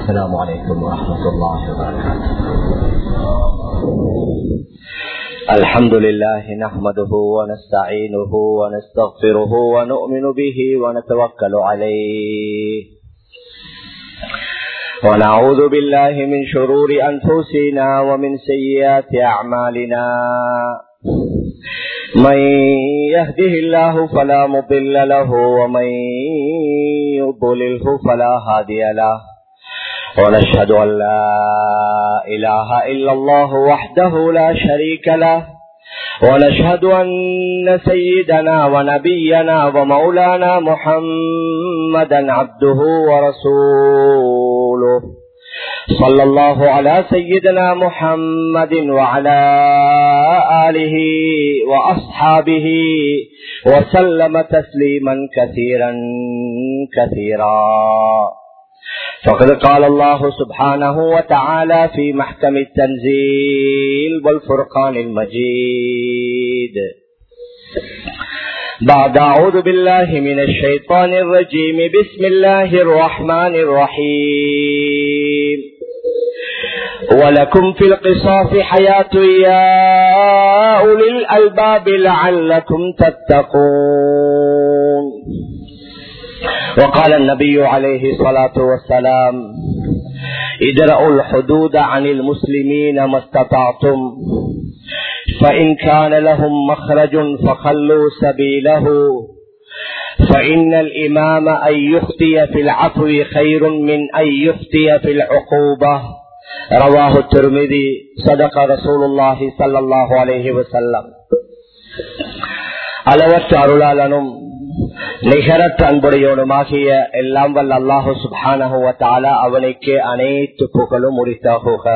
السلام عليكم ورحمة الله وبركاته الحمد لله نحمده ونستعينه ونستغفره ونؤمن به ونتوكل عليه ونعوذ بالله من شرور أنفسنا ومن سيئات أعمالنا من يهده الله فلا مضل له ومن يضلله فلا هادي له ونشهد أن لا إله إلا الله وحده لا شريك له ونشهد أن سيدنا ونبينا ومولانا محمدا عبده ورسوله صلى الله على سيدنا محمد وعلى آله وأصحابه وسلم تسليما كثيرا كثيرا فقد قال الله سبحانه وتعالى في محكم التنزيل والفرقان المجيد بعد أعوذ بالله من الشيطان الرجيم بسم الله الرحمن الرحيم ولكم في القصاص حياة يا أولي الألباب لعلكم تتقون وقال النبي عليه الصلاة والسلام ادرأوا الحدود عن المسلمين ما استطعتم فإن كان لهم مخرج فخلوا سبيله فإن الإمام أن يفتي في العفو خير من أن يفتي في العقوبة رواه الترمذي صدق رسول الله صلى الله عليه وسلم அளவற்ற அருளாளனும் நிகரற்ற அன்புடையோனுமாகிய எல்லாம் வல்ல அல்லாஹு சுபானகுவத்தால அவனுக்கு அனைத்து புகழும் உரித்தாகுக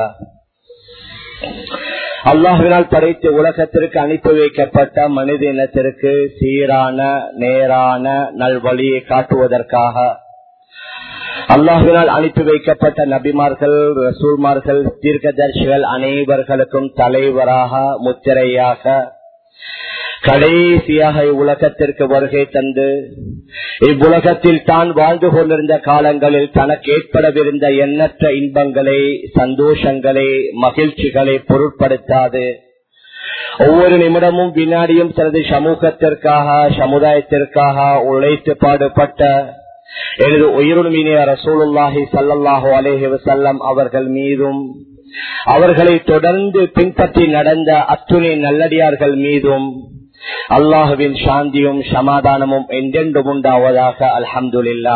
அல்லாஹுவினால் படைத்து உலகத்திற்கு அனுப்பி வைக்கப்பட்ட மனித இனத்திற்கு சீரான நேரான நல்வழியை காட்டுவதற்காக அல்லாஹுவினால் அனுப்பி வைக்கப்பட்ட நபிமார்கள் ரசூல்மார்கள் தீர்க்கதர்சிகள் அனைவர்களுக்கும் தலைவராக முத்திரையாக கடைசியாக இவ்வுலகத்திற்கு வருகை தந்து இவ்வுலகத்தில் தான் வாழ்ந்து கொண்டிருந்த காலங்களில் தனக்கு ஏற்படவிருந்த எண்ணற்ற இன்பங்களை சந்தோஷங்களை மகிழ்ச்சிகளை பொருட்படுத்தாது ஒவ்வொரு நிமிடமும் வினாடியும் தனது சமூகத்திற்காக சமுதாயத்திற்காக உழைத்து பாடுபட்ட எனது உயிருமினிய ரசூலுல்லாஹி சல்லாஹூ அலேஹி வசல்லம் அவர்கள் மீதும் அவர்களை தொடர்ந்து பின்பற்றி நடந்த அத்துணை நல்லடியார்கள் மீதும் அல்லாஹுவின் சாந்தியும் சமாதானமும் என்றென்றும் உண்டாவதாக அல்ஹம்துல்லா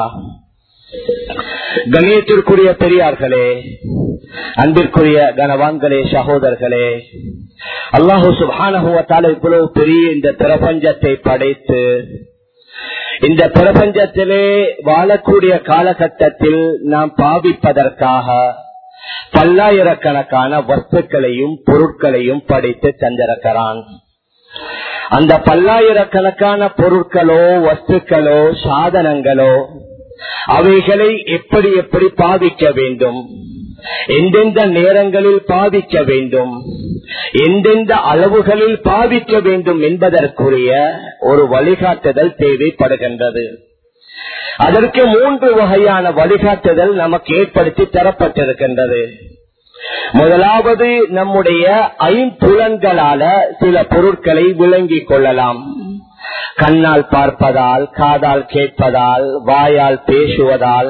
கணியத்திற்குரிய பெரியார்களே அன்பிற்குரிய கனவான்களே சகோதரர்களே அல்லாஹு சுபானகுவத்தால் இவ்வளவு பெரிய இந்த பிரபஞ்சத்தை படைத்து இந்த பிரபஞ்சத்திலே வாழக்கூடிய காலகட்டத்தில் நாம் பாவிப்பதற்காக பல்லாயிரக்கணக்கான வஸ்துக்களையும் பொருட்களையும் படைத்து தந்திருக்கிறான் அந்த பல்லாயிரக்கணக்கான பொருட்களோ வஸ்துக்களோ சாதனங்களோ அவைகளை எப்படி எப்படி பாவிக்க வேண்டும் எந்தெந்த நேரங்களில் பாவிக்க வேண்டும் எந்தெந்த அளவுகளில் பாவிக்க வேண்டும் என்பதற்குரிய ஒரு வழிகாட்டுதல் தேவைப்படுகின்றது அதற்கு மூன்று வகையான வழிகாட்டுதல் நமக்கு ஏற்படுத்தி தரப்பட்டிருக்கின்றது முதலாவது நம்முடைய ஐம்புலன்களால சில பொருட்களை விளங்கிக் கொள்ளலாம் கண்ணால் பார்ப்பதால் காதால் கேட்பதால் வாயால் பேசுவதால்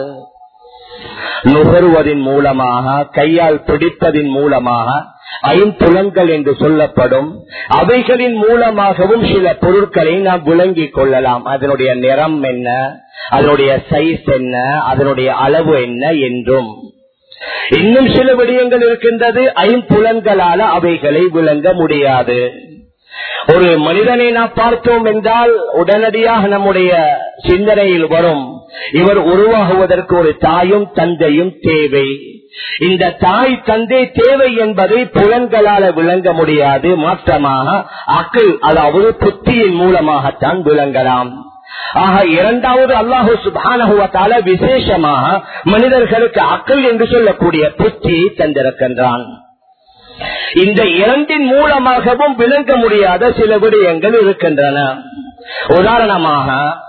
நுகர்வதின் மூலமாக கையால் பிடிப்பதின் மூலமாக ஐம்புலன்கள் என்று சொல்லப்படும் அவைகளின் மூலமாகவும் சில பொருட்களை நாம் விளங்கிக் கொள்ளலாம் அதனுடைய நிறம் என்ன அதனுடைய சைஸ் என்ன அதனுடைய அளவு என்ன என்றும் இன்னும் சில விடயங்கள் இருக்கின்றது ஐம்புலன்களால அவைகளை விளங்க முடியாது ஒரு மனிதனை நாம் பார்த்தோம் என்றால் உடனடியாக நம்முடைய சிந்தனையில் வரும் இவர் உருவாகுவதற்கு ஒரு தாயும் தந்தையும் தேவை இந்த தாய் தந்தை தேவை என்பதை புலன்களால விளங்க முடியாது மாற்றமாக அக்கள் அதாவது புத்தியின் மூலமாகத்தான் விளங்கலாம் ஆக இரண்டாவது அல்லாஹு சுபானகுவத்தால விசேஷமாக மனிதர்களுக்கு அக்கள் என்று சொல்லக்கூடிய புத்தி தந்திருக்கின்றான் இந்த இரண்டின் மூலமாகவும் விளங்க முடியாத சில விடயங்கள் இருக்கின்றன உதாரணமாக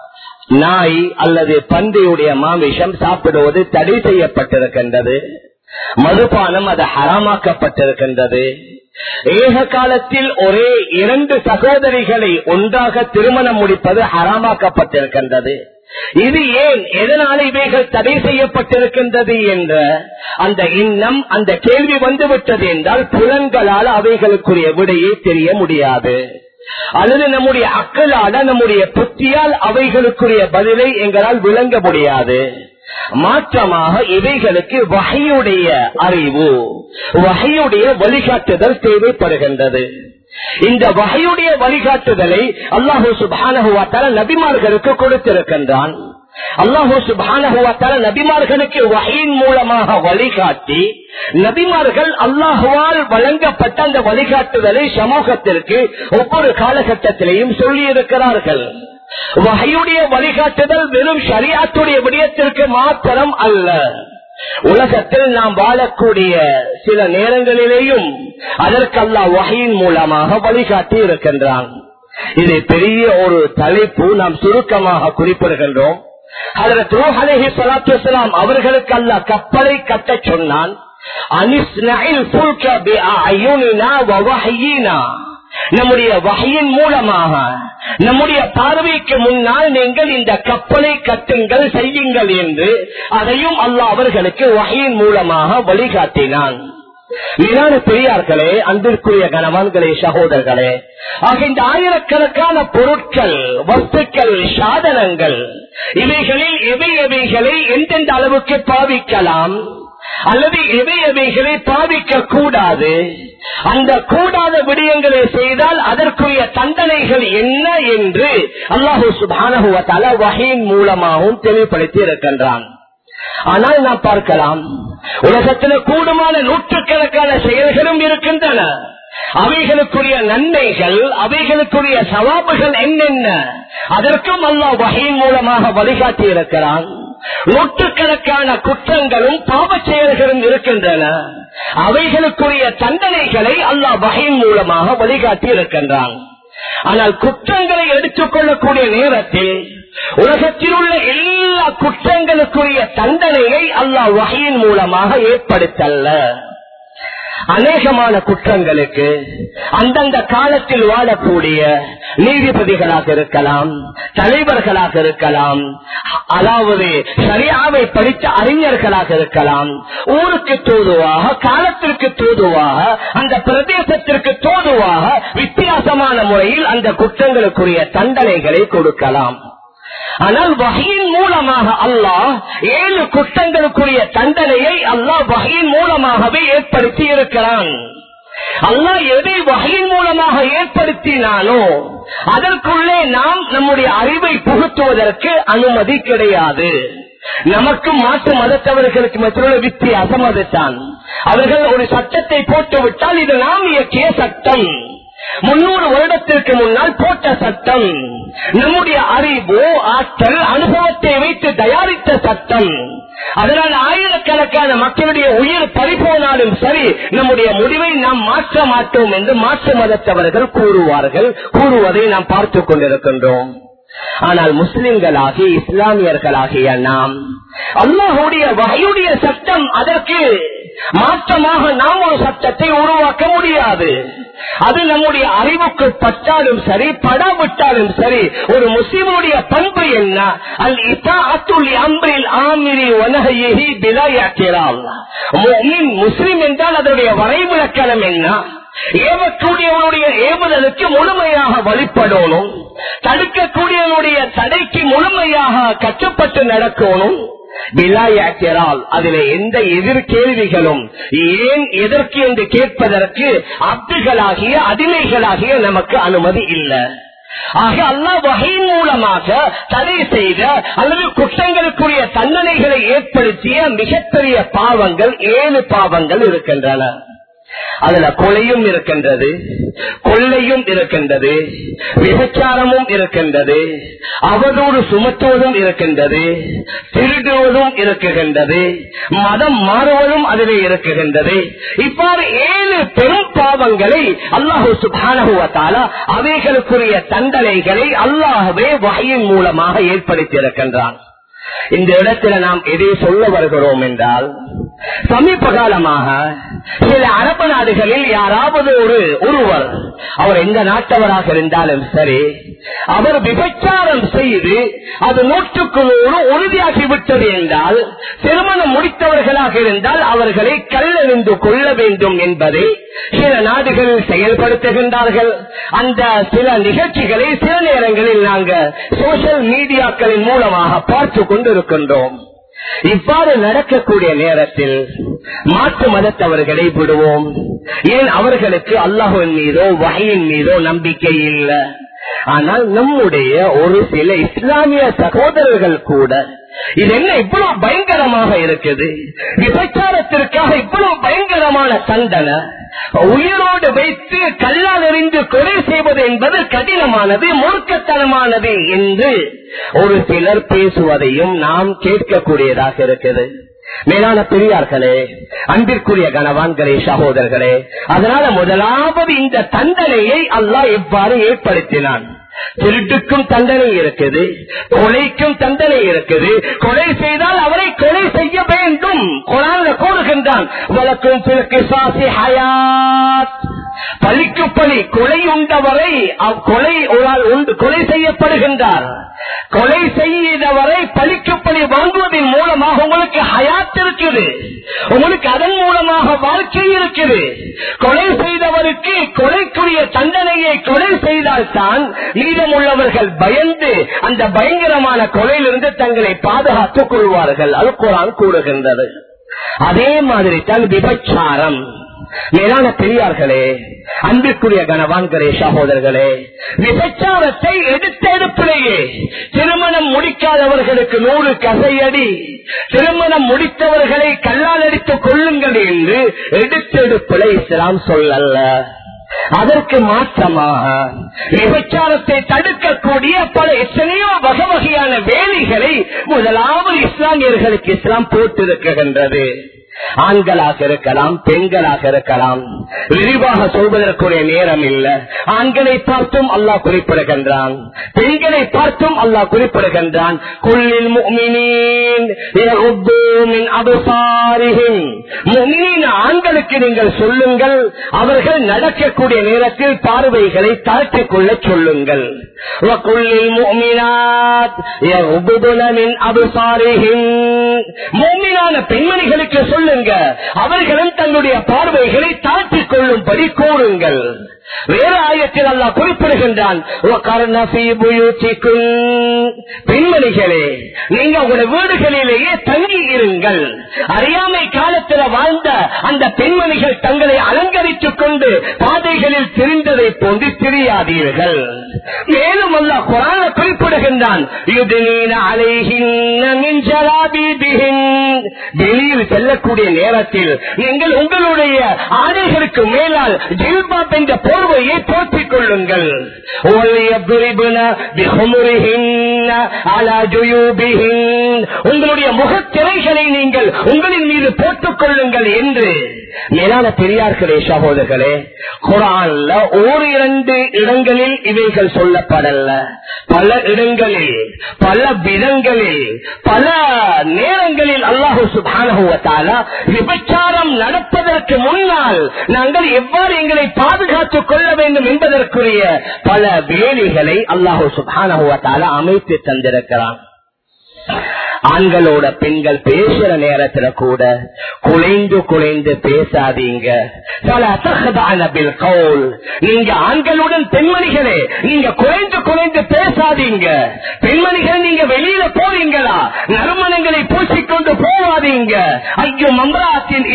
நாய் அல்லது பன்றியுடைய மாமிஷம் சாப்பிடுவது தடை செய்யப்பட்டிருக்கின்றது மதுபானம் அது ஹராமாக்கப்பட்டிருக்கின்றது ஏக காலத்தில் ஒரே இரண்டு சகோதரிகளை ஒன்றாக திருமணம் முடிப்பது ஹராமாக்கப்பட்டிருக்கின்றது இது ஏன் எதனால் இவைகள் தடை செய்யப்பட்டிருக்கின்றது என்ற அந்த எண்ணம் அந்த கேள்வி வந்துவிட்டது என்றால் புலன்களால் அவைகளுக்குரிய விடையை தெரிய முடியாது அல்லது நம்முடைய அக்கலால நம்முடைய புத்தியால் அவைகளுக்குரிய பதிலை எங்களால் விளங்க முடியாது மாற்றமாக இவைகளுக்கு வகையுடைய அறிவு வகையுடைய வழிகாட்டுதல் தேவைப்படுகின்றது இந்த வகையுடைய வழிகாட்டுதலை அல்லாஹூ சுபானகுவாத்தால நபிமார்களுக்கு கொடுத்திருக்கின்றான் அல்லாஹூ சுபானகுவாத்தால நபிமார்களுக்கு வகையின் மூலமாக வழிகாட்டி நபிமார்கள் அல்லாஹுவால் வழங்கப்பட்ட அந்த வழிகாட்டுதலை சமூகத்திற்கு ஒவ்வொரு காலகட்டத்திலையும் சொல்லி இருக்கிறார்கள் வகையுடைய வழிகாட்டுதல் வெறும் ஷரியாத்துடைய விடயத்திற்கு மாத்திரம் அல்ல உலகத்தில் நாம் வாழக்கூடிய சில நேரங்களிலேயும் அதற்கு அல்லா வகையின் மூலமாக வழிகாட்டி இருக்கின்றான் இது பெரிய ஒரு தலைப்பு நாம் சுருக்கமாக குறிப்பிடுகின்றோம் அவர்களுக்கு அல்ல கப்பலை கட்ட சொன்னான் நம்முடைய வகையின் மூலமாக நம்முடைய பார்வைக்கு முன்னால் நீங்கள் இந்த கப்பலை கட்டுங்கள் செய்யுங்கள் என்று அதையும் அல்லாஹ் அவர்களுக்கு வகையின் மூலமாக வழிகாட்டினான் மீதான பெரியார்களே அன்பிற்குரிய கணவான்களே சகோதரர்களே ஆக இந்த ஆயிரக்கணக்கான பொருட்கள் வஸ்துக்கள் சாதனங்கள் இவைகளில் எவை எவைகளை எந்தெந்த அளவுக்கு பாவிக்கலாம் அல்லது எவை எவைகளை பாவிக்க கூடாது அந்த கூடாத விடயங்களை செய்தால் அதற்குரிய தண்டனைகள் என்ன என்று அல்லாஹூ சுபானகுவத்தால வகையின் மூலமாகவும் தெளிவுபடுத்தி இருக்கின்றான் ஆனால் நாம் பார்க்கலாம் உலகத்தில் கூடுமான நூற்றுக்கணக்கான செயல்களும் இருக்கின்றன அவைகளுக்குரிய நன்மைகள் அவைகளுக்குரிய சவாபுகள் என்னென்ன அதற்கும் அல்லா வகையின் மூலமாக வழிகாட்டி இருக்கிறான் நூற்றுக்கணக்கான குற்றங்களும் பாவ செயல்களும் இருக்கின்றன அவைகளுக்குரிய தண்டனைகளை அல்லாஹ் வகையின் மூலமாக வழிகாட்டி இருக்கின்றான் ஆனால் குற்றங்களை எடுத்துக்கொள்ளக்கூடிய நேரத்தில் உலகத்தில் உள்ள எல்லா குற்றங்களுக்குரிய தண்டனையை அல்லாஹ் வகையின் மூலமாக ஏற்படுத்தல்ல அநேகமான குற்றங்களுக்கு அந்தந்த காலத்தில் வாழக்கூடிய நீதிபதிகளாக இருக்கலாம் தலைவர்களாக இருக்கலாம் அதாவது சரியாவை படித்த அறிஞர்களாக இருக்கலாம் ஊருக்கு தோதுவாக காலத்திற்கு தோதுவாக அந்த பிரதேசத்திற்கு தோதுவாக வித்தியாசமான முறையில் அந்த குற்றங்களுக்குரிய தண்டனைகளை கொடுக்கலாம் ஆனால் வகையின் மூலமாக அல்லாஹ் ஏழு குற்றங்களுக்குரிய தண்டனையை அல்லாஹ் வகையின் மூலமாகவே ஏற்படுத்தி இருக்கிறான் அல்லாஹ் எதை வகையின் மூலமாக ஏற்படுத்தினானோ அதற்குள்ளே நாம் நம்முடைய அறிவை புகுத்துவதற்கு அனுமதி கிடையாது நமக்கு மாற்று மதத்தவர்களுக்கு மற்றொரு வித்தியாசம் அதுதான் அவர்கள் ஒரு சட்டத்தை போட்டுவிட்டால் இது நாம் இயக்கிய சட்டம் முன்னூறு வருடத்திற்கு முன்னால் போட்ட சட்டம் நம்முடைய அறிவு ஆற்றல் அனுபவத்தை வைத்து தயாரித்த சட்டம் அதனால் ஆயிரக்கணக்கான மக்களுடைய உயிர் பறிபோனாலும் சரி நம்முடைய முடிவை நாம் மாற்ற மாட்டோம் என்று மாற்று மதத்தவர்கள் கூறுவார்கள் கூறுவதை நாம் பார்த்து கொண்டிருக்கின்றோம் ஆனால் முஸ்லிம்களாகி இஸ்லாமியர்களாகிய நாம் அல்லாஹுடைய வகையுடைய சட்டம் அதற்கு மாற்றமாக நாம் ஒரு சட்டத்தை உருவாக்க முடியாது அது நம்முடைய அறிவுக்கு பட்டாலும் சரி படாவிட்டாலும் சரி ஒரு முஸ்லிமுடைய பண்பு என்ன அல் இத்தாத்துல் அம்பில் ஆமிரி வனகையி பிலாயாக்கிறாள் முஸ்லிம் என்றால் அதனுடைய வரைவிலக்கணம் என்ன ஏவக்கூடியவனுடைய ஏவுதலுக்கு முழுமையாக வழிபடணும் தடுக்கக்கூடியவனுடைய தடைக்கு முழுமையாக கட்டுப்பட்டு நடக்கணும் விலாயாக்கிறால் அதில் எந்த எதிர் கேள்விகளும் ஏன் எதற்கு என்று கேட்பதற்கு அப்துகளாகிய அடிமைகளாகிய நமக்கு அனுமதி இல்லை ஆக அல்லா வகையின் மூலமாக தடை செய்த அல்லது குற்றங்களுக்குரிய தண்டனைகளை ஏற்படுத்திய மிகப்பெரிய பாவங்கள் ஏழு பாவங்கள் இருக்கின்றன அதுல கொலையும் இருக்கின்றது கொள்ளையும் இருக்கின்றது விபச்சாரமும் இருக்கின்றது அவதூறு சுமத்துவதும் இருக்கின்றது திருடுவதும் இருக்குகின்றது மதம் மாறுவதும் அதிலே இருக்குகின்றது இவ்வாறு ஏழு பெரும் பாவங்களை அல்லாஹு சுபானகுவத்தால அவைகளுக்குரிய தண்டனைகளை அல்லாஹவே வகையின் மூலமாக ஏற்படுத்தியிருக்கின்றான் இந்த இடத்துல நாம் எதை சொல்ல வருகிறோம் என்றால் சமீப காலமாக சில அரபு நாடுகளில் யாராவது ஒரு ஒருவர் அவர் எந்த நாட்டவராக இருந்தாலும் சரி அவர் விபச்சாரம் செய்து அது நூற்றுக்கு நூறு உறுதியாகிவிட்டது என்றால் திருமணம் முடித்தவர்களாக இருந்தால் அவர்களை கல்லறிந்து கொள்ள வேண்டும் என்பதை சில நாடுகளில் செயல்படுத்துகின்றார்கள் அந்த சில நிகழ்ச்சிகளை சில நேரங்களில் நாங்கள் சோசியல் மீடியாக்களின் மூலமாக பார்த்து கொண்டிருக்கின்றோம் இவ்வாறு நடக்கக்கூடிய நேரத்தில் மாற்று மதத்தவர்களை விடுவோம் ஏன் அவர்களுக்கு அல்லாஹின் மீதோ வகையின் மீதோ நம்பிக்கை இல்லை ஆனால் நம்முடைய ஒரு சில இஸ்லாமிய சகோதரர்கள் கூட இது என்ன இவ்வளவு பயங்கரமாக இருக்குது விபச்சாரத்திற்காக இவ்வளவு பயங்கரமான தண்டனை உயிரோடு வைத்து கல்லால் எறிந்து கொலை செய்வது என்பது கடினமானது மூர்க்கத்தனமானது என்று ஒரு சிலர் பேசுவதையும் நாம் கேட்கக்கூடியதாக இருக்குது மேலான பெரியார்களே அன்பிற்குரிய கணவான்களே சகோதரர்களே அதனால முதலாவது இந்த தண்டனையை அல்லாஹ் எவ்வாறு ஏற்படுத்தினான் திருட்டுக்கும் தண்டனை இருக்குது கொலைக்கும் தண்டனை இருக்குது கொலை செய்தால் அவரை கொலை செய்ய வேண்டும் குரான கூறுகின்றான் வழக்கும் பிறகு சாசி ஹயாத் பழிக்கு பழி கொலை உண்டவரை கொலை ஒரு ஆள் உண்டு கொலை செய்யப்படுகின்றார் கொலை செய்தவரை பழிக்கு பழி வாங்குவதன் மூலமாக உங்களுக்கு ஹயாத் இருக்குது உங்களுக்கு அதன் மூலமாக வாழ்க்கை இருக்குது கொலை செய்தவருக்கு கொலைக்குரிய தண்டனையை கொலை செய்தால்தான் மீதமுள்ளவர்கள் பயந்து அந்த பயங்கரமான கொலையிலிருந்து தங்களை பாதுகாத்துக் கொள்வார்கள் அது குரான் கூறுகின்றது அதே மாதிரி தான் விபச்சாரம் மேலான பெரியார்களே அன்பிற்குரிய கனவான்களே சகோதரர்களே விபச்சாரத்தை எடுத்தெடுப்பிலேயே திருமணம் முடிக்காதவர்களுக்கு நூறு கசையடி திருமணம் முடித்தவர்களை கல்லால் அடித்துக் கொள்ளுங்கள் என்று எடுத்தெடுப்பில் இஸ்லாம் சொல்லல்ல அதற்கு மாற்றமாக விபச்சாரத்தை தடுக்கக்கூடிய பல எத்தனையோ வகை வகையான வேலைகளை முதலாவது இஸ்லாமியர்களுக்கு இஸ்லாம் போட்டிருக்கின்றது ஆண்களாக இருக்கலாம் பெண்களாக இருக்கலாம் விரிவாக சொல்வதற்குரிய நேரம் இல்ல ஆண்களை பார்த்தும் அல்லாஹ் குறிப்பிடுகின்றான் பெண்களை பார்த்தும் அல்லாஹ் குறிப்பிடுகின்றான் குள்ளில் ஆண்களுக்கு நீங்கள் சொல்லுங்கள் அவர்கள் நடக்கக்கூடிய நேரத்தில் பார்வைகளை தாழ்த்திக் கொள்ள சொல்லுங்கள் பெண்மணிகளுக்கு சொல்லுங்க அவர்களும் தன்னுடைய பார்வைகளை தாழ்த்திக் கொள்ளும்படி கூறுங்கள் வேறு ஆயத்தில் அல்லா குறிப்பிடுகின்றான் பெண்மணிகளே நீங்க உங்களுடைய வீடுகளிலேயே தங்கி இருங்கள் அறியாமை காலத்தில் வாழ்ந்த அந்த பெண்மணிகள் தங்களை அலங்கரித்துக் கொண்டு பாதைகளில் திரிந்ததை போன்று திரியாதீர்கள் மேலும் அல்ல குரான குறிப்பிடுகின்றான் வெளியில் செல்லக்கூடிய நேரத்தில் நீங்கள் உங்களுடைய ஆடைகளுக்கு மேலால் ஜில்பாப் என்ற போர்வையை போற்றிக் கொள்ளுங்கள் உங்களுடைய முகத்திரைகளை நீங்கள் உங்களின் மீது போட்டுக் கொள்ளுங்கள் என்று மேலான பெரியார்களே சகோதரர்களே குரான்ல ஓர் இரண்டு இடங்களில் இவைகள் சொல்லப்படல பல இடங்களில் பல விதங்களில் பல நேரங்களில் அல்லாஹு சுபானுவத்தால விபச்சாரம் நடப்பதற்கு முன்னால் நாங்கள் எவ்வாறு எங்களை பாதுகாத்துக் கொள்ள வேண்டும் என்பதற்குரிய பல வேலைகளை அல்லாஹு சுபானுவத்தால அமைத்து தந்திருக்கிறான் ஆண்களோட பெண்கள் பேசுற நேரத்துல கூட குலைந்து குலைந்து பேசாதீங்க நீங்க ஆண்களுடன் பெண்மணிகளே நீங்க குறைந்து குறைந்து பேசாதீங்க பெண்மணிகள் நீங்க வெளியில போறீங்களா நறுமணங்களை பூசிக்கொண்டு போவாதீங்க ஐயோ மம்ராத்தின்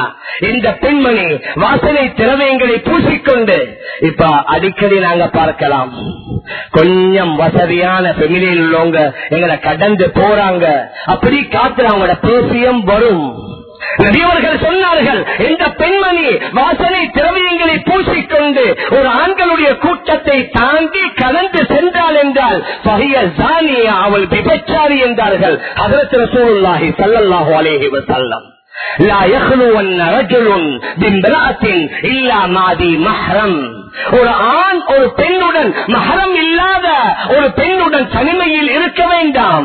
இந்த பெண்மணி வாசனை திரவியங்களை பூசிக்கொண்டு இப்ப அடிக்கடி நாங்க பார்க்கலாம் வேண்டாம் கொஞ்சம் வசதியான ஃபெமிலியில் உள்ளவங்க எங்களை கடந்து போறாங்க அப்படி காத்துல அவங்களோட பேசியம் வரும் நபியவர்கள் சொன்னார்கள் இந்த பெண்மணி வாசனை திரவியங்களை பூசிக்கொண்டு ஒரு ஆண்களுடைய கூட்டத்தை தாண்டி கடந்து சென்றாள் என்றால் பகைய ஜானியா அவள் விபச்சாரி என்றார்கள் அதற்கு ரசூலுல்லாஹி ஸல்லல்லாஹு அலைஹி வஸல்லம் لا يخلون رجل بامرأة إلا مع ذي محرم ஒரு ஆண் ஒரு பெண்ணுடன் மகரம் இல்லாத ஒரு பெண்ணுடன் தனிமையில் இருக்க வேண்டாம்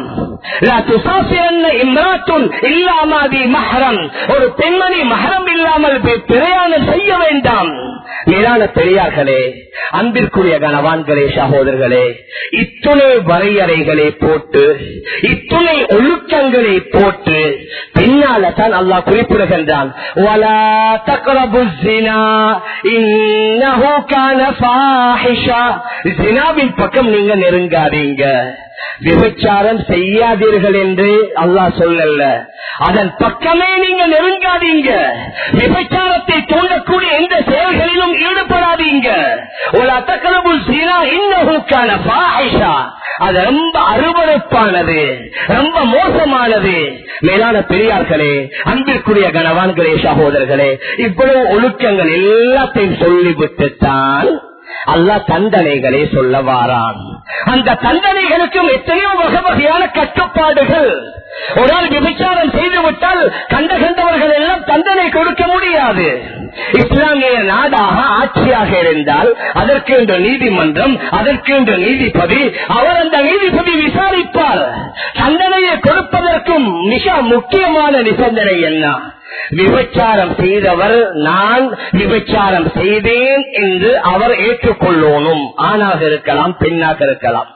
இல்லாமதி மகரம் ஒரு பெண்மணி மகரம் இல்லாமல் பிரயாணம் செய்ய வேண்டாம் மேலான பெரியார்களே அன்பிற்குரிய கனவான்களே சகோதரர்களே இத்துணை வரையறைகளை போட்டு இத்துணை ஒழுக்கங்களை போட்டு பின்னால தான் அல்லாஹ் குறிப்பிடுகின்றான் وَلَا تَقْرَبُوا الزِّنَا إِنَّهُ كَانَ فَاحِشًا ஜினாவின் பக்கம் நீங்க நெருங்காதீங்க விபச்சாரம் செய்யாதீர்கள் என்று அல்லாஹ் சொல்லல அதன் பக்கமே நீங்க நெருங்காதீங்க விபச்சாரத்தை தூண்டக்கூடிய எந்த செயல்களிலும் ஈடுபடாதீங்க ஒரு அத்தக்கலபுல் சீனா இன்னுக்கான பாஹிஷா அது ரொம்ப அருவறுப்பானது ரொம்ப மோசமானது மேலான பெரியார்களே அன்பிற்குரிய கனவான்களே சகோதரர்களே இவ்வளவு ஒழுக்கங்கள் எல்லாத்தையும் சொல்லிவிட்டுத்தான் அல்லா தண்டனைகளை சொல்ல வாரான் அந்த தண்டனைகளுக்கும் எத்தனையோ வகை வகையான கட்டுப்பாடுகள் ஒரு ஆள் விபச்சாரம் செய்துவிட்டால் கண்ட கண்டவர்கள் எல்லாம் தண்டனை கொடுக்க முடியாது இஸ்லாமிய நாடாக ஆட்சியாக இருந்தால் அதற்கு இந்த நீதிமன்றம் அதற்கு இந்த நீதிபதி அவர் அந்த நீதிபதி விசாரிப்பார் தண்டனையை கொடுப்பதற்கும் மிக முக்கியமான நிபந்தனை என்ன விபச்சாரம் செய்தவர் நான் விபச்சாரம் செய்தேன் என்று அவர் ஏற்றுக்கொள்ளணும் ஆணாக இருக்கலாம் பெண்ணாக இருக்கலாம்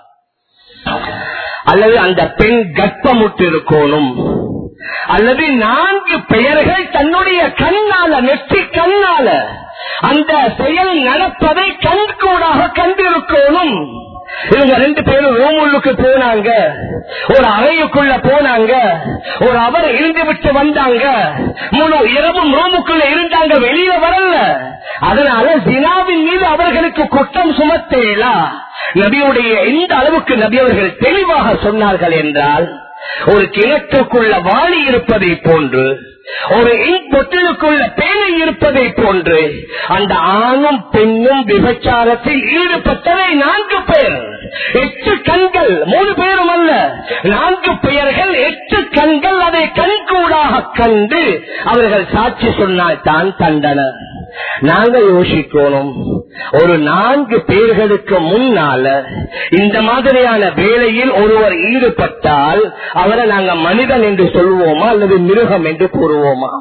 அல்லது அந்த பெண் கர்ப்பமுட்டு இருக்கணும் அல்லது நான்கு பெயர்கள் தன்னுடைய கண்ணால நெற்றி கண்ணால அந்த செயல் நடப்பதை கண்கூடாக கண்டிருக்கணும் இவங்க ரெண்டு பேரும் ரூமுள்ளுக்கு போனாங்க ஒரு அறையுக்குள்ள போனாங்க ஒரு அவர் இருந்து விட்டு வந்தாங்க முழு இரவும் ரூமுக்குள்ள இருந்தாங்க வெளியில வரல அதனால ஜினாவின் மீது அவர்களுக்கு குற்றம் சுமத்தேலா நபியுடைய எந்த அளவுக்கு நபி அவர்கள் தெளிவாக சொன்னார்கள் என்றால் ஒரு கிணற்றுக்குள்ள வாளி இருப்பதை போன்று ஒரு பொட்டிலுக்குள்ள பேனை இருப்பதை போன்று அந்த ஆணும் பெண்ணும் விபச்சாரத்தில் ஈடுபட்டதை நான்கு பேர் எட்டு கண்கள் மூணு பேரும் அல்ல நான்கு பெயர்கள் எட்டு கண்கள் அதை கண்கூடாக கண்டு அவர்கள் சாட்சி சொன்னால் தான் தண்டனர் நாங்க யோசிக்கணும் ஒரு நான்கு பேர்களுக்கு முன்னால இந்த மாதிரியான வேலையில் ஒருவர் ஈடுபட்டால் அவரை நாங்க மனிதன் என்று சொல்லுவோமா அல்லது மிருகம் என்று கூறுவோமா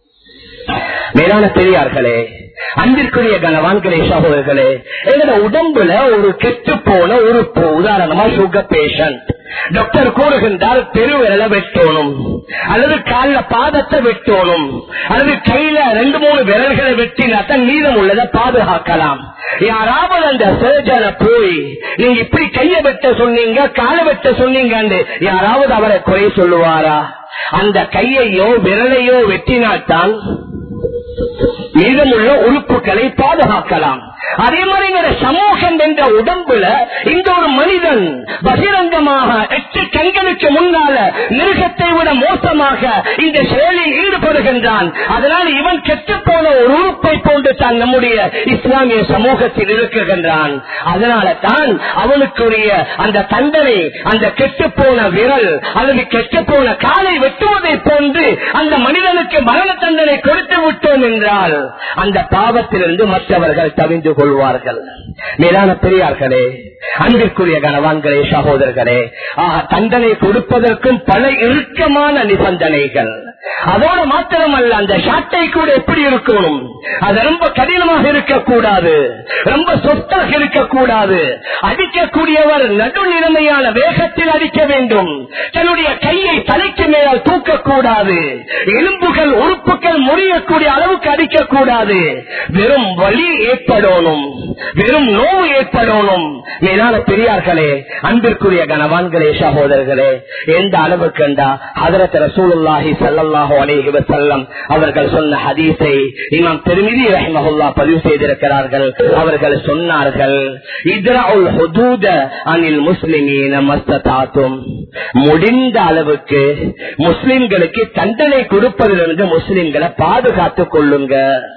மேலான பெரியார்களே அன்பிற்குரிய கனவான்களே சகோதரர்களே எங்களோட உடம்புல ஒரு கெட்டு போன உறுப்பு உதாரணமா சுகர் பேஷண்ட் டாக்டர் கூறுகின்றால் பெருவிரல வெட்டணும் அல்லது கால பாதத்தை வெட்டணும் அல்லது கையில ரெண்டு மூணு விரல்களை வெட்டினாத்தான் மீதம் உள்ளதை பாதுகாக்கலாம் யாராவது அந்த சர்ஜனை போய் நீங்க இப்படி கைய வெட்ட சொன்னீங்க காலை வெட்ட சொன்னீங்க யாராவது அவரை குறை சொல்லுவாரா அந்த கையையோ விரலையோ வெட்டினால்தான் மீதமுள்ள உறுப்புகளை பாதுகாக்கலாம் அதே மாதிரி எங்களோட சமூகம் என்ற உடம்புல இந்த ஒரு மனிதன் பகிரங்கமாக எட்டு கண்களுக்கு முன்னால மிருகத்தை விட மோசமாக இந்த செயலில் ஈடுபடுகின்றான் அதனால் இவன் கெட்டு போன ஒரு உறுப்பை போன்று தான் நம்முடைய இஸ்லாமிய சமூகத்தில் இருக்குகின்றான் அதனால தான் அவனுக்குரிய அந்த தண்டனை அந்த கெட்டு போன விரல் அல்லது கெட்டு போன காலை வெட்டுவதை போன்று அந்த மனிதனுக்கு மரண தண்டனை கொடுத்து விட்டோம் என்றால் அந்த பாவத்திலிருந்து மற்றவர்கள் தவிந்து கொள்வார்கள் மேலான பெரியார்களே அன்பிற்குரிய கனவான்களே சகோதரர்களே ஆக தண்டனை கொடுப்பதற்கும் பல இறுக்கமான நிபந்தனைகள் அதோடு மாத்திரமல்ல அந்த ஷாட்டை கூட எப்படி இருக்கணும் அது ரொம்ப கடினமாக இருக்கக்கூடாது ரொம்ப சொத்தாக இருக்கக்கூடாது அடிக்கக்கூடியவர் நடுநிலைமையான வேகத்தில் அடிக்க வேண்டும் தன்னுடைய கையை தலைக்கு மேலால் தூக்க கொடுக்கக்கூடாது எலும்புகள் உறுப்புகள் முறியக்கூடிய அளவுக்கு அடிக்கக்கூடாது வெறும் வலி ஏற்படணும் வெறும் நோவு ஏற்படணும் மேலான பெரியார்களே அன்பிற்குரிய கனவான்களே சகோதரர்களே எந்த அளவுக்கு என்றா ஹதரத் ரசூலுல்லாஹி ஸல்லல்லாஹு அலைஹி வஸல்லம் அவர்கள் சொன்ன ஹதீஸை இமாம் திருமிதி ரஹ்மஹுல்லா பதிவு செய்திருக்கிறார்கள் அவர்கள் சொன்னார்கள் இத்ரவுல் ஹுதூத அனில் முஸ்லிமீன மஸ்ததாத்தும் முடிந்த அளவுக்கு முஸ்லிம்களுக்கு தண்டனை கொடுப்பதிலிருந்து முஸ்லிம்களை பாதுகாத்துக் கொள்ளுங்க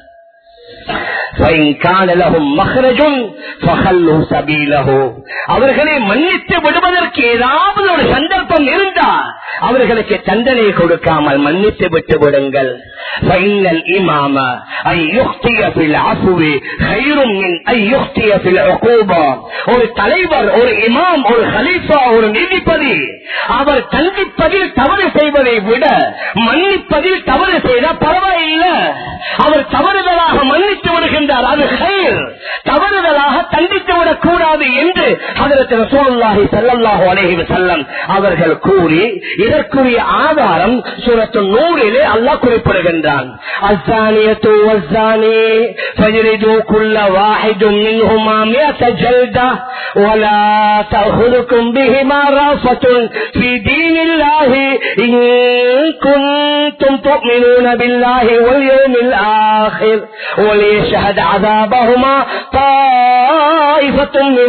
فإن كان لهم مخرج فخلوا سبيله அவர்களை மன்னித்து விடுவதற்கு ஏதாவது ஒரு சந்தர்ப்பம் இருந்தா அவர்களுக்கு தண்டனை கொடுக்காமல் மன்னித்து விட்டு விடுங்கள் فإن الإمام أن يخطئ في العفو خير من أن يخطئ في العقوبة ஒரு தலைவர் ஒரு இமாம் ஒரு ஹலீஃபா ஒரு நீதிபதி அவர் தண்டிப்பதில் தவறு செய்வதை விட மன்னிப்பதில் தவறு செய்தால் பரவாயில்லை அவர் தவறுதலாக மன்னித்து விடுகின்றார் அது கயிர் தவறுதலாக தண்டித்து விடக் கூடாது என்று அதற்கு ரசூலுல்லாஹி ஸல்லல்லாஹு அலைஹி வஸல்லம் அவர்கள் கூறி இதற்குரிய ஆதாரம் சூரத்து நூறிலே அல்லாஹ் குறிப்பிடுகின்றான் அஸ்ஸானியத்து வஸ்ஸானி ஃபஜ்ரிது குல்ல வாஹிதும் மின்ஹுமா மியத ஜல்தா ولا تأخذكم بهما رأفة في دين الله إن كنتم تؤمنون بالله واليوم الآخر وليشهد عذابهما طائفة من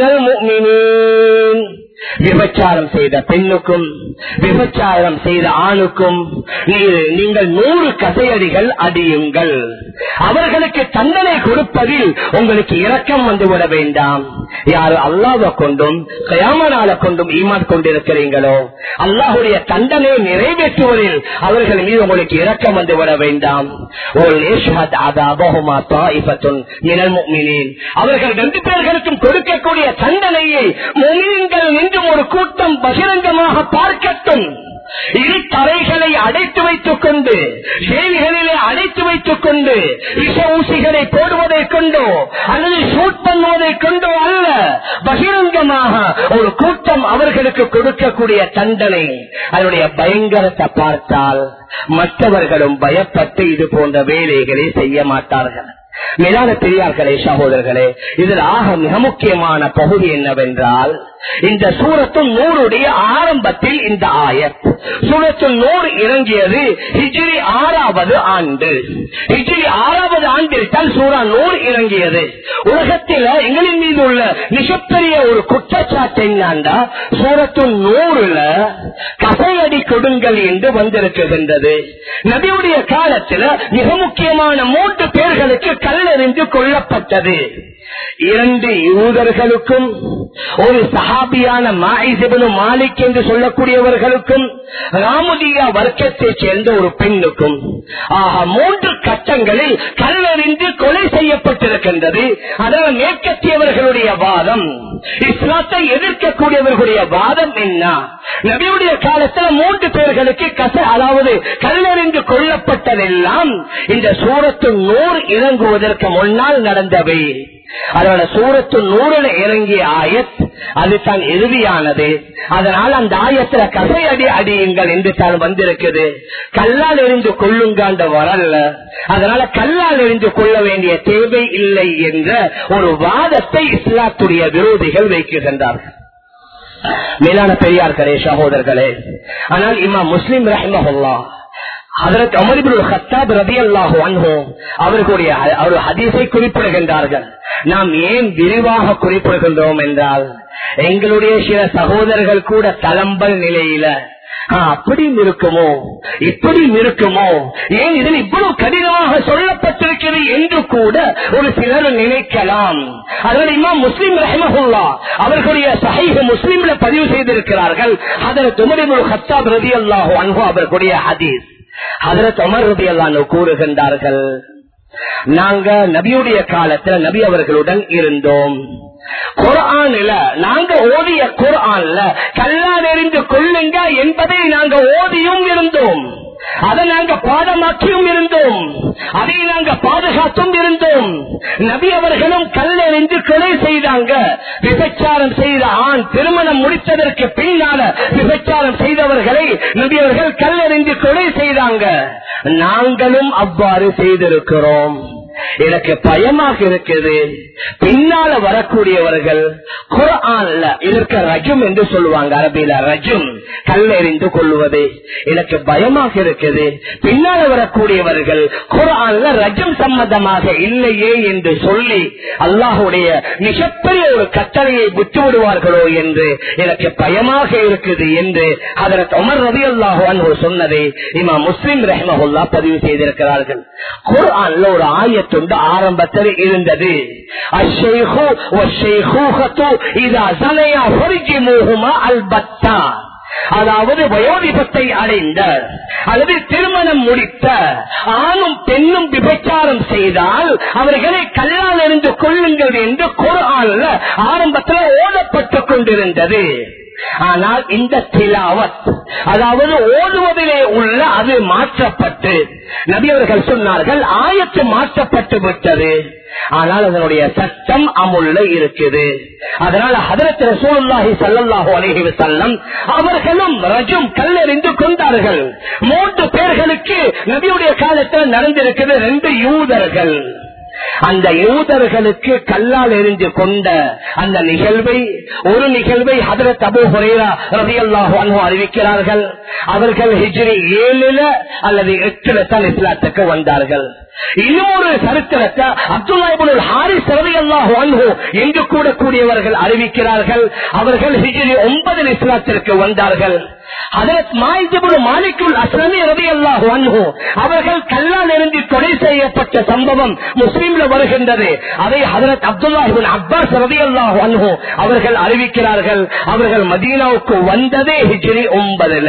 المؤمنين விபச்சாரம் செய்த பெண்ணுக்கும் விபச்சாரம் செய்த ஆணுக்கும் நீ- நீங்கள் நூறு கசையடிகள் அடியுங்கள் அவர்களுக்கு தண்டனை கொடுப்பதில் உங்களுக்கு இரக்கம் வந்துவிட வேண்டாம் யார் அல்லாவை கொண்டும் கயாமனால கொண்டும் ஈமான் கொண்டிருக்கிறீங்களோ அல்லாஹுடைய தண்டனை நிறைவேற்றுவதில் அவர்கள் மீது உங்களுக்கு இரக்கம் வந்துவிட வேண்டாம் ஒரு நேஷஹத் அதாபஹுமா தாயிஃபத்துன் மினல் முஃமினீன். அவர்கள் ரெண்டு பேர்களுக்கும் கொடுக்கக்கூடிய தண்டனையை முமின்கள் என்றும் ஒரு கூட்டம் பகிரங்கமாக பார்க்கட்டும் இரு தரைகளை அடைத்து வைத்துக் கொண்டு சேவிகளிலே அடைத்து வைத்துக் கொண்டு விஷ ஊசிகளை போடுவதை கொண்டோ அல்லது ஷூட் பண்ணுவதை கொண்டோ அல்ல பகிரங்கமாக ஒரு கூட்டம் அவர்களுக்கு கொடுக்கக்கூடிய தண்டனை அதனுடைய பயங்கரத்தை பார்த்தால் மற்றவர்களும் பயப்பட்டு இது போன்ற வேலைகளை செய்ய மாட்டார்கள் மேலான பெரியார்களே சகோதரர்களே இதில் ஆக மிக முக்கியமான பகுதி என்னவென்றால் இந்த சூரத்தும் நூறுடைய ஆரம்பத்தில் இந்த ஆயத் சூரத்து நூறு இறங்கியது ஹிஜ்ரி ஆறாவது ஆண்டு ஹிஜ்ரி ஆறாவது ஆண்டில் தான் சூரா நூறு இறங்கியது உலகத்தில் எங்களின் மீது உள்ள மிகப்பெரிய ஒரு குற்றச்சாட்டு என்னண்டா சூரத்து நூறுல கசையடி கொடுங்கள் என்று வந்திருக்கின்றது நபியுடைய காலத்தில் மிக முக்கியமான மூன்று பேர்களுக்கு கல்லெறிந்து கொல்லப்பட்டது இரண்டு யூதர்களுக்கும் ஒரு சஹாபியான மாயிசிபனு மாலிக் என்று சொல்லக்கூடியவர்களுக்கும் ராமுதியா வர்க்கத்தைச் சேர்ந்த ஒரு பெண்ணுக்கும் ஆக மூன்று கட்டங்களில் கல்லறிந்து கொலை செய்யப்பட்டிருக்கின்றது அதனால் மேற்கத்தியவர்களுடைய வாதம் இஸ்லாத்தை எதிர்க்கக்கூடியவர்களுடைய வாதம் என்ன நபியுடைய காலத்தில் மூன்று பேர்களுக்கு கச அதாவது கல்லறிந்து கொல்லப்பட்டதெல்லாம் இந்த சூரத்து நூறு இறங்குவதற்கு முன்னால் நடந்தவை அதோட சூரத்து நூறுல இறங்கிய ஆயத் அது தான் இறுதியானது அதனால் அந்த ஆயத்துல கசை அடி அடியுங்கள் என்று தான் வந்திருக்குது கல்லால் எரிந்து கொள்ளுங்காண்ட வரல அதனால கல்லால் எரிந்து கொள்ள வேண்டிய தேவை இல்லை என்ற ஒரு வாதத்தை இஸ்லாத்துடைய விரோதிகள் வைக்கின்றார்கள் மேலான பெரியார்களே சகோதரர்களே ஆனால் இம்மா முஸ்லிம் ரஹ்மஹுல்லா அதற்கு அமரிபுல் ஹத்தாப் ரதி அல்லாஹு அன்ஹோ அவர்களுடைய ஒரு ஹதீஸை குறிப்பிடுகின்றார்கள் நாம் ஏன் விரிவாக குறிப்பிடுகின்றோம் என்றால் எங்களுடைய சில சகோதரர்கள் கூட தளம்பல் நிலையில ஆ, அப்படியும் இருக்குமோ இப்படியும் இருக்குமோ ஏன் இதில் இவ்வளவு கடினமாக சொல்லப்பட்டிருக்கிறது என்று கூட ஒரு சிலர் நினைக்கலாம் அதனால் இமாம் முஸ்லிம் ரஹமஹுல்லா அவர்களுடைய சஹீஹ் முஸ்லிம்ல பதிவு செய்திருக்கிறார்கள் அதில் துமரிபுல் ஹத்தாப் ரதி அல்லாஹு அன்ஹோ அவர்களுடைய ஹதீஸ் ஹதரத் உமர் ரதி அல்லாஹ் கூறுகின்றார்கள் நாங்க நபியுடைய காலத்துல நபி அவர்களுடன் இருந்தோம் குரான்ல நாங்க ஓதிய குரான்ல கல்லா நெறிந்து கொள்ளுங்க என்பதை நாங்க ஓதியும் இருந்தோம் அதை நாங்க பாடமாக்கியும் இருந்தோம் அதை நாங்க பாதுகாத்தும் இருந்தோம் நபி அவர்களும் கல்லெறிந்து கொலை செய்தாங்க விபச்சாரம் செய்த ஆண் திருமணம் முடித்ததற்கு பின்னால விபச்சாரம் செய்தவர்களை நபி அவர்கள் கல்லெறிந்து கொலை செய்தாங்க நாங்களும் அவ்வாறு செய்திருக்கிறோம் எனக்கு பயமாக இருக்குது பின்னால வரக்கூடியவர்கள் குரான்ல இதற்கு ரஜும் என்று சொல்லுவாங்க அரபியில ரஜும் கல்லெறிந்து கொள்வது எனக்கு பயமாக இருக்குது பின்னால வரக்கூடியவர்கள் குரான்ல ரஜம் சம்பந்தமாக இல்லையே என்று சொல்லி அல்லாஹுடைய மிகப்பெரிய ஒரு கட்டளையை விட்டு விடுவார்களோ என்று எனக்கு பயமாக இருக்குது என்று அதற்கு உமர் ரவி அல்லாஹுவான் சொன்னதை இமா முஸ்லிம் ரஹ்மஹுல்லா பதிவு செய்திருக்கிறார்கள் குரான்ல ஒரு ஆயத்துண்டு ஆரம்பத்தில் இருந்தது அஷேஹு வஷேஹூஹத்து இதா சனையா ஃபர்ஜிமுஹுமா அல்பத்தா அதாவது வயோதிபத்தை அடைந்த அல்லது திருமணம் முடித்த ஆணும் பெண்ணும் விபச்சாரம் செய்தால் அவர்களை கல்லால் இருந்து கொள்ளுங்கள் என்று குரான்ல ஆரம்பத்தில் ஓடப்பட்டுக் கொண்டிருந்தது ஆனால் இந்த திலாவத் அதாவது ஓடுவதிலே உள்ள அது மாற்றப்பட்டு நபி அவர்கள் சொன்னார்கள் ஆயத்து மாற்றப்பட்டு விட்டது ஆனால் அதனுடைய சட்டம் அமுல்ல இருக்குது அதனால ஹதரத் ரசூலுல்லாஹி ஸல்லல்லாஹு அலைஹி வஸல்லம் அவர்களும் ரஜும் கல்லெறிந்து கொண்டார்கள் மூன்று பேர்களுக்கு நபியுடைய காலத்தில் நடந்திருக்கிறது ரெண்டு யூதர்கள் அந்த யூதர்களுக்கு கல்லால் எரிஞ்சு கொண்ட அந்த நிகழ்வை ஒரு நிகழ்வை ஹதரத் அபு ஹுரேரா ரதியல்லாஹு அன்ஹு அறிவிக்கிறார்கள் அவர்கள் ஹிஜ்ரி ஏழுல அல்லது எட்டுல தான் இஸ்லாத்துக்கு வந்தார்கள் இன்னொரு சரித்திரத்தை அப்துல்லாஹிபுல் ஹாரிஸ் ரதியல்லாஹு அன்ஹு என்று கூடக்கூடியவர்கள் அறிவிக்கிறார்கள் அவர்கள் ஹிஜ்ரி ஒன்பதில் இஸ்லாத்திற்கு வந்தார்கள் ஹதரத் மாயிஜபுல் மாலிகுல் அஸ்லமி ரதியல்லாஹு அன்ஹு அவர்கள் கல்லால் இருந்து கொலை செய்யப்பட்ட சம்பவம் முஸ்லீம்ல வருகின்றது அதை ஹதரத் அப்துல்லாஹிபின் அப்பாஸ் ரதியல்லாஹு அன்ஹு அவர்கள் அறிவிக்கிறார்கள் அவர்கள் மதீனாவுக்கு வந்ததே ஹிஜ்ரி ஒன்பதுல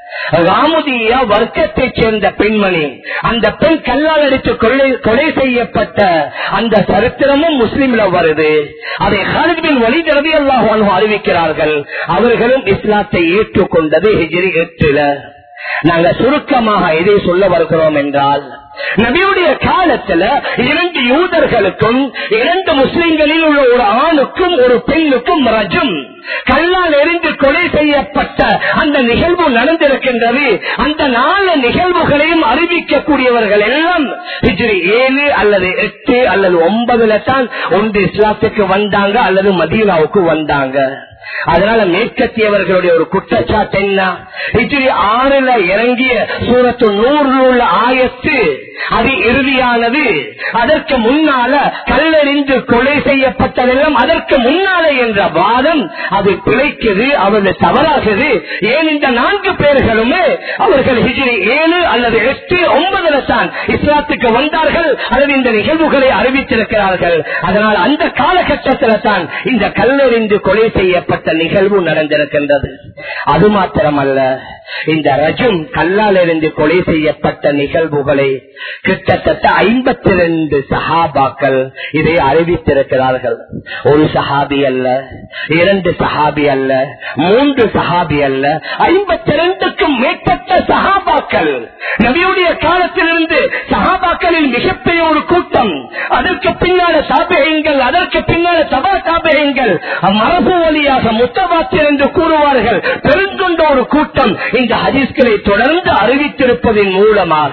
ராமுதியா வர்க்கத்தைச் சேர்ந்த பெண்மணி அந்த பெண் கல்லால் அடித்து கொள்ளை கொலை செய்யப்பட்ட அந்த சரித்திரமும் முஸ்லிம்ல வருது அதை ஹாலிபின் வழி ரவி அல்லாஹ் அறிவிக்கிறார்கள் அவர்களும் இஸ்லாத்தை ஏற்றுக்கொண்டது ஹிஜ்ரி எட்டுல நாங்க சுருக்கமாக எதை சொல்ல வருகிறோம் என்றால் நபியுடைய காலத்துல இரண்டு யூதர்களுக்கும் இரண்டு முஸ்லிம்களில் உள்ள ஒரு ஆணுக்கும் ஒரு பெண்ணுக்கும் ரஜம் கல்லால் எரிந்து கொலை செய்யப்பட்ட அந்த நிகழ்வு நடந்திருக்கின்றது அந்த நாலு நிகழ்வுகளையும் அறிவிக்கக்கூடியவர்கள் எல்லாம் ஹிஜ்ரி ஏழு அல்லது எட்டு அல்லது ஒன்பதுல தான் ஒன்று இஸ்லாத்துக்கு வந்தாங்க அல்லது மதீனாவுக்கு வந்தாங்க அதனால மேற்கத்தியவர்களுடைய ஒரு குற்றச்சாட்டு என்ன ஹிஜ்ரி ஆறுல இறங்கிய சூரத்து நூறுல உள்ள ஆயத்து அது இறுதியானது அதற்கு முன்னால கல்லறிந்து கொலை செய்யப்பட்டதெல்லாம் அதற்கு முன்னாலே என்ற வாதம் அது பிழைக்குது அவர்கள் தவறாகுது ஏன் இந்த நான்கு பேர்களுமே அவர்கள் ஹிஜ்ரி ஏழு அல்லது எட்டு ஒன்பதுல தான் இஸ்லாத்துக்கு வந்தார்கள் அல்லது இந்த நிகழ்வுகளை அறிவித்திருக்கிறார்கள் அதனால் அந்த காலகட்டத்தில் தான் இந்த கல்லறிந்து கொலை செய்யப்பட்ட நிகழ்வு நடந்திருக்கின்றது அது மாத்திரமல்ல இந்த ரஜும் கல்லால் இருந்து கொலை செய்யப்பட்ட நிகழ்வுகளை கிட்டத்தட்ட ஐம்பத்தி ரெண்டு சஹாபாக்கள் இதை அறிவித்திருக்கிறார்கள் ஒரு சஹாபி அல்ல இரண்டு சஹாபி அல்ல மூன்று சஹாபி அல்ல ஐம்பத்தி ரெண்டுக்கும் மேற்பட்ட சஹாபாக்கள் நபியுடைய காலத்திலிருந்து சஹாபாக்களின் மிகப்பெரிய ஒரு கூட்டம் அதற்கு பின்னால சாபியங்கள் அதற்கு பின்னால சபா சாபியங்கள் மரபு வழியாக முத்தபாத்திர் என்று கூறுவார்கள் பெருங்கொண்ட ஒரு கூட்டம் இந்த ஹதீஸ்களை தொடர்ந்து அறிவித்திருப்பதன் மூலமாக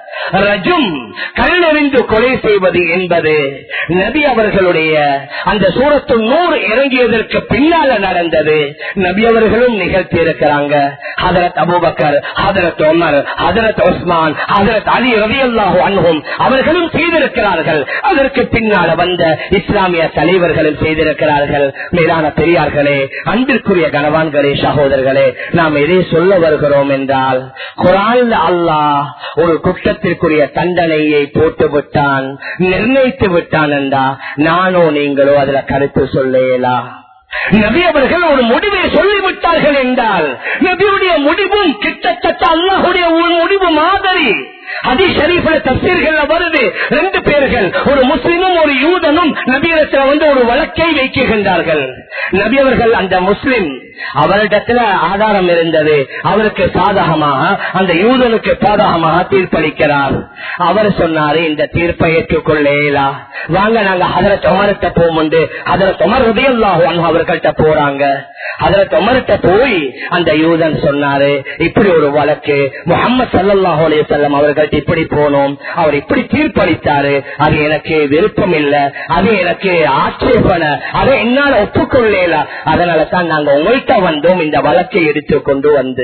ரஜும் கல்லறிந்து கொலை செய்வது என்பது நபி அவர்களுடைய அந்த சூரத்து நூறு இறங்கியதற்கு பின்னால நடந்தது நபி அவர்களும் நிகழ்த்தி இருக்கிறாங்க ஹதரத் அபுபக்கர் ஹதரத் உமர் ஹதரத் உஸ்மான் ஹதரத் அலி ரவி அல்லாஹு அன்ஹும் அவர்களும் செய்திருக்கிறார்கள் அதற்கு பின்னால வந்த இஸ்லாமிய தலைவர்களும் செய்திருக்கிறார்கள் மேலான பெரியார்களே அன்பிற்குரிய கனவான்களே சகோதரர்களே நாம் எதை சொல்ல வருகிறோம் என்றால் குரான் அல்லாஹ் ஒரு குற்றத்திற்குரிய தண்டனையை போட்டு விட்டான் நிர்ணயித்து விட்டான் என்றா நானோ நீங்களோ அதுல கருத்து சொல்லேலா நபி அவர்கள் ஒரு முடிவை சொல்லிவிட்டார்கள் என்றால் நபியுடைய முடிவும் கிட்டத்தட்ட அல்லாஹுடைய ஒரு முடிவு மாதிரி ஹதி ஷரீஃப்ல தப்சீர்கள்ல வருது ரெண்டு பேர்கள் ஒரு முஸ்லிமும் ஒரு யூதனும் நபியிடத்துல வந்து ஒரு வழக்கை வைக்கின்றார்கள் நபி அவர்கள் அந்த முஸ்லிம் அவரிடத்துல ஆதாரம் இருந்தது அவருக்கு சாதகமாக அந்த யூதனுக்கு சாதகமாக தீர்ப்பளிக்கிறார் அவர் சொன்னாரு இந்த தீர்ப்பை ஏற்றுக்கொள்ளேலா வாங்க நாங்க அதர தொமரத்த போகும்போது அதர தொமர் உதயல்லாகும் அவர்கள்ட்ட போறாங்க அதர தொமரத்த போய் அந்த யூதன் சொன்னாரு இப்படி ஒரு வழக்கு முகமது சல்லாஹூ அலைய செல்லம் அவர்கள்ட்ட இப்படி போனோம் அவர் இப்படி தீர்ப்பளித்தாரு அது எனக்கு விருப்பம் இல்ல அது எனக்கு ஆட்சேபனை அதை என்னால ஒப்புக்கொள்ளல அதனால தான் நாங்க உங்கள்கிட்ட வந்தோம் இந்த வழக்கை எடுத்து கொண்டு வந்து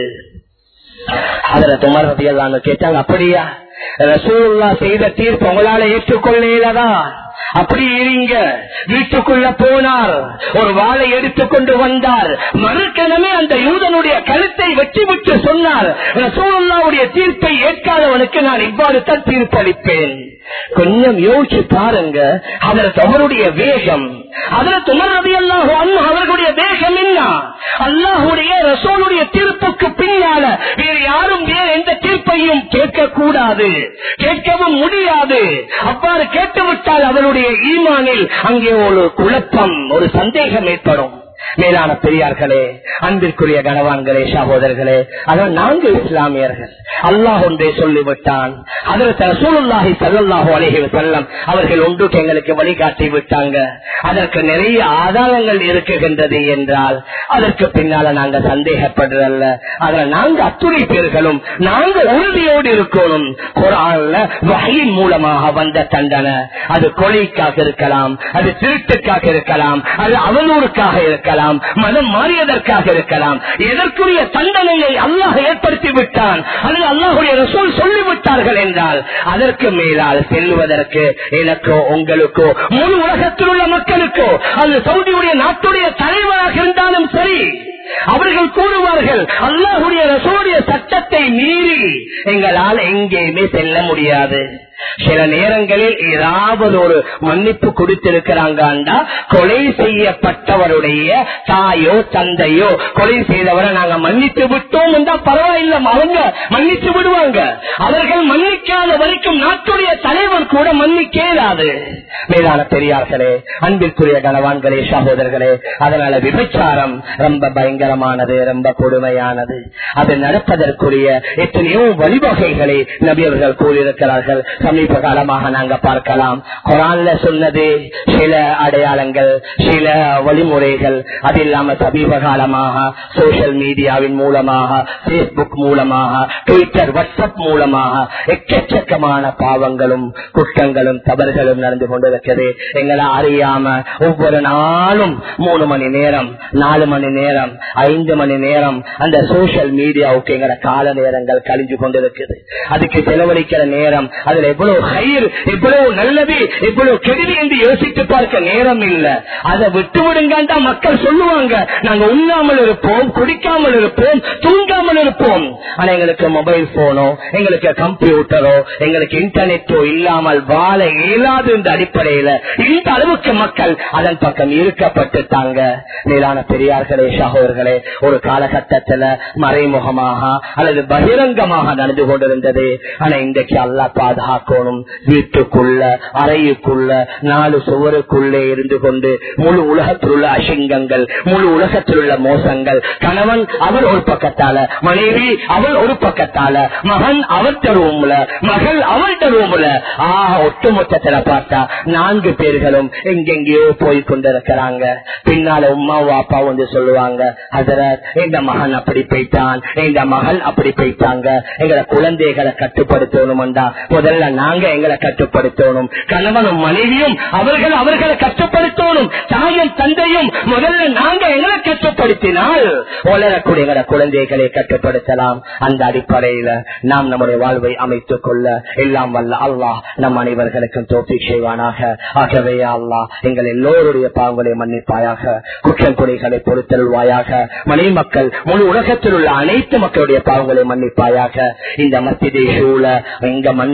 அதுல துமர் ரதியல்லான்னு கேட்டாங்க அப்படியா ரசூல்லா செய்த தீர்ப்பு உங்களால ஏற்றுக்கொள்ளலதா அப்படி இருங்க வீட்டுக்குள்ள போனார் ஒரு வாளை எடுத்துக்கொண்டு வந்தார் மறுக்கணமே அந்த யூதனுடைய கழுத்தை வெற்றி விட்டு சொன்னார் ரசூலுல்லாவுடைய தீர்ப்பை ஏற்காதவனுக்கு நான் இவ்வாறு தான் தீர்ப்பளிப்பேன் கொஞ்சம் யோசிச்சு பாருங்க அதற்கு அவருடைய வேகம் அதுல துமரதி அல்லாஹ் அவர்களுடைய வேகம் என்ன அல்லாஹுடைய ரசோலுடைய தீர்ப்புக்கு பின்னால வேறு யாரும் வேறு எந்த தீர்ப்பையும் கேட்க கூடாது கேட்கவும் முடியாது அவ்வாறு கேட்டுவிட்டால் அவருடைய ஈமானில் அங்கே ஒரு குழப்பம் ஒரு சந்தேகம் ஏற்படும் மேலான பெரியார்களே அன்பிற்குரிய கனவான்களே சகோதரர்களே அதான் நான்கு இஸ்லாமியர்கள் அல்லாஹ் ஒன்றே சொல்லிவிட்டான் அதற்கு ரசூலுல்லாஹி சல்லாஹூ அலஹி செல்லம் அவர்கள் ஒன்றுக்கு எங்களுக்கு வழிகாட்டி விட்டாங்க அதற்கு நிறைய ஆதாரங்கள் இருக்குகின்றது என்றால் அதற்கு பின்னால நாங்க சந்தேகப்படுறல்ல அதுல நாங்க அத்துணை பேர்களும் நாங்க உறுதியோடு இருக்கணும் குரான்ல வகையின் மூலமாக வந்த தண்டனை அது கொலைக்காக இருக்கலாம் அது திருட்டுக்காக இருக்கலாம் அது அவனூருக்காக இருக்கலாம் மதம் மாறியதற்காக இருக்கலாம் எதற்குரிய தண்டனையை அல்லாஹ் ஏற்படுத்தி விட்டான் அல்லது அல்லாஹுடைய ரசூல் சொல்லிவிட்டார்கள் என்றால் அதற்கு மேலால் செல்வதற்கு எனக்கோ உங்களுக்கோ முழு உலகத்தில் உள்ள மக்களுக்கோ அது சவுதியுடைய நாட்டுடைய தலைவராக இருந்தாலும் சரி அவர்கள் கூறுவார்கள் அல்லாஹுடைய ரசோடைய சட்டத்தை மீறி எங்களால் எங்கேயுமே செல்ல முடியாது சில நேரங்களில் ஏதாவது ஒரு மன்னிப்பு கொடுத்திருக்கிறாங்கண்டா கொலை செய்யப்பட்டவருடைய தாயோ தந்தையோ கொலை செய்தவரை நாங்க மன்னித்து விட்டோம் என்றா பரவாயில்ல அவங்க மன்னித்து விடுவாங்க அவர்கள் மன்னிக்காத வரைக்கும் நாட்டுடைய தலைவர் கூட மன்னிக்க இயலாது மேலான பெரியார்களே அன்பிற்குரிய கனவான்களே சகோதரர்களே அதனால விபச்சாரம் ரொம்ப பயங்கரமானது ரொம்ப கொடுமையானது அது நடப்பதற்குரிய எத்தனையோ வழிவகைகளை நபி அவர்கள் கூறியிருக்கிறார்கள் சமீப காலமாக நாங்க பார்க்கலாம் குரான்ல சொன்னது சில அடையாளங்கள் சில வழிமுறைகள் அது இல்லாம சமீப காலமாக சோசியல் மீடியாவின் மூலமாக பேஸ்புக் மூலமாக ட்விட்டர் வாட்ஸ்அப் மூலமாக எக்கச்சக்கமான பாவங்களும் குற்றங்களும் தவறுகளும் நடந்து கொண்டிருக்கிறது எங்களை அறியாம ஒவ்வொரு நாளும் மூணு மணி நேரம் நாலு மணி நேரம் ஐந்து மணி நேரம் அந்த சோசியல் மீடியாவுக்கு எங்கட கால நேரங்கள் கழிஞ்சு கொண்டிருக்குது அதுக்கு செலவழிக்கிற நேரம் அதுல எவ்வளவு கயிறு எவ்வளவு நல்லது எவ்வளவு கெடுதி என்று யோசித்து பார்க்க நேரம் இல்ல அதை விட்டு விடுங்கண்டா மக்கள் சொல்லுவாங்க நாங்க உண்ணாமல் இருப்போம் குடிக்காமல் இருப்போம் தூங்காமல் இருப்போம் ஆனா எங்களுக்கு மொபைல் போனோ எங்களுக்கு கம்ப்யூட்டரோ எங்களுக்கு இன்டர்நெட்டோ இல்லாமல் வாழ இயலாது என்ற அடிப்படையில இந்த அளவுக்கு மக்கள் அதன் பக்கம் இருக்கப்பட்டுட்டாங்க மேலான பெரியார்களே சகோதரர்களே ஒரு காலகட்டத்துல மறைமுகமாக அல்லது பகிரங்கமாக நடந்து கொண்டிருந்தது ஆனா இன்றைக்கு அல்லா பாதுகாக்கணும் வீட்டுக்குள்ள அறையுக்குள்ள நாலு சுவருக்குள்ளே இருந்து கொண்டு முழு உலகத்தில் உள்ள அசிங்கங்கள் முழு உலகத்தில் உள்ள மோசங்கள் கணவன் அவர் ஒரு பக்கத்தால மனைவி அவள் ஒரு பக்கத்தால மகன் அவர்கிட்ட ரூம்ல மகள் அவள்கிட்ட ரூம்ல ஆஹ் ஒட்டுமொத்தத்துல பார்த்தா நான்கு பேர்களும் எங்கெங்கேயோ போய் கொண்டிருக்கிறாங்க பின்னால உமா அப்பா வந்து சொல்லுவாங்க அதுல எங்க மகன் அப்படி போயிட்டான் எங்க மகள் அப்படி போயிட்டாங்க எங்களை குழந்தைகளை கட்டுப்படுத்தணும்டா முதல்ல நாங்க எங்களை கட்டுப்படுத்தணும் கணவனும் மனைவியும் அவர்கள் அவர்களை கட்டுப்படுத்தணும் தாயும் தந்தையும் முதல்ல நாங்க எங்களை கட்டுப்படுத்தினால் வளரக்கூடிய எங்களை குழந்தைகளை கட்டுப்படுத்தலாம் அந்த அடிப்படையில நாம் நம்முடைய வாழ்வை அமைத்துக் கொள்ள எல்லாம் வல்ல அல்லாஹ் நம் அனைவர்களுக்கும் தோப்பி செய்வானாக ஆகவே அல்லாஹ் எங்கள் எல்லோருடைய பாவங்களை மன்னிப்பாயாக குற்றம் குறைகளை பொறுத்தருள்வாயாக மனை மக்கள் முழு உலகத்தில் உள்ள அனைத்து மக்களுடைய பாவங்களை மன்னிப்பாயாக இந்த மத்தியை சூழ எங்க மன்னரைகளில்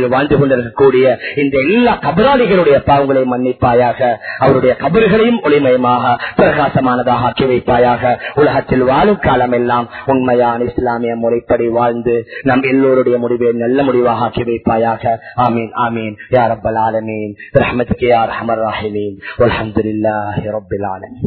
உலகத்தில் வாழ்ந்து கொண்டிருக்கக்கூடிய இந்த எல்லா கபராளிகளுடைய பாவங்களை மன்னிப்பாயாக அவருடைய கபறுகளையும் ஒளிமயமாக பிரகாசமானதாக ஆக்கி வைப்பாயாக உலகத்தில் வாழும் காலம் எல்லாம் உண்மையான இஸ்லாமிய முறைப்படி வாழ்ந்து நம் எல்லோருடைய முடிவை நல்ல முடிவாக ஆக்கி வைப்பாயாக ஆமீன் ஆமீன் யா ரப்பல் ஆலமீன் ரஹ்மத்துக்கு யா ரஹமர் ராஹிமீன் வல்ஹம்துலில்லாஹி ரப்பில் ஆலமீன்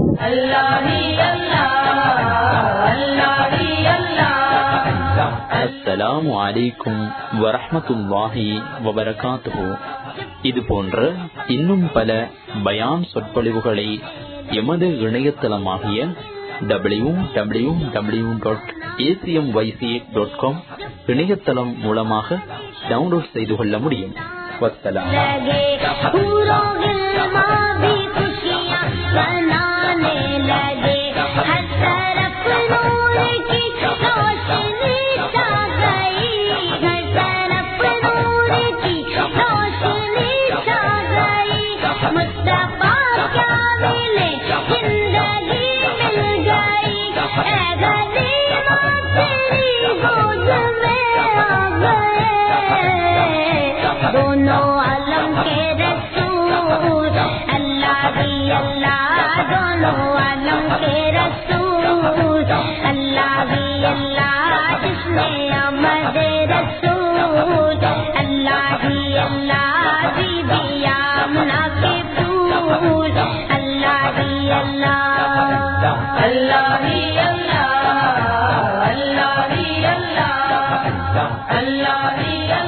அஸ்ஸலாமு அலைக்கும் வரஹ்மத்துல்லாஹி வபரகாத்துஹு இது போன்ற இன்னும் பல பயான் சொற்பொழிவுகளை எமது இணையதளமாகிய W W W dot ACM YC dot com இணையதளம் மூலமாக டவுன்லோட் செய்து கொள்ள முடியும் வசலாம் लगे पूरों गिलमा भी खुशियाँ मनाने लगे हर तरफ नूर की रोशनी छा गई हर तरफ नूर की रोशनी छा गई मुस्तफा क्या मिले जिंदगी मिल गई ऐ गरीबा तेरी गोद में आ गए दोनों आलम के रसूल अल्लाह ही अल्लाह दोनों आलम के रसूल अल्लाह ही अल्लाह जिसने अमद रसूल अल्लाह ही अल्लाह बीबी आमना के फूल अल्लाह ही अल्लाह अल्लाह ही अल्लाह अल्लाह ही अल्लाह अल्लाह ही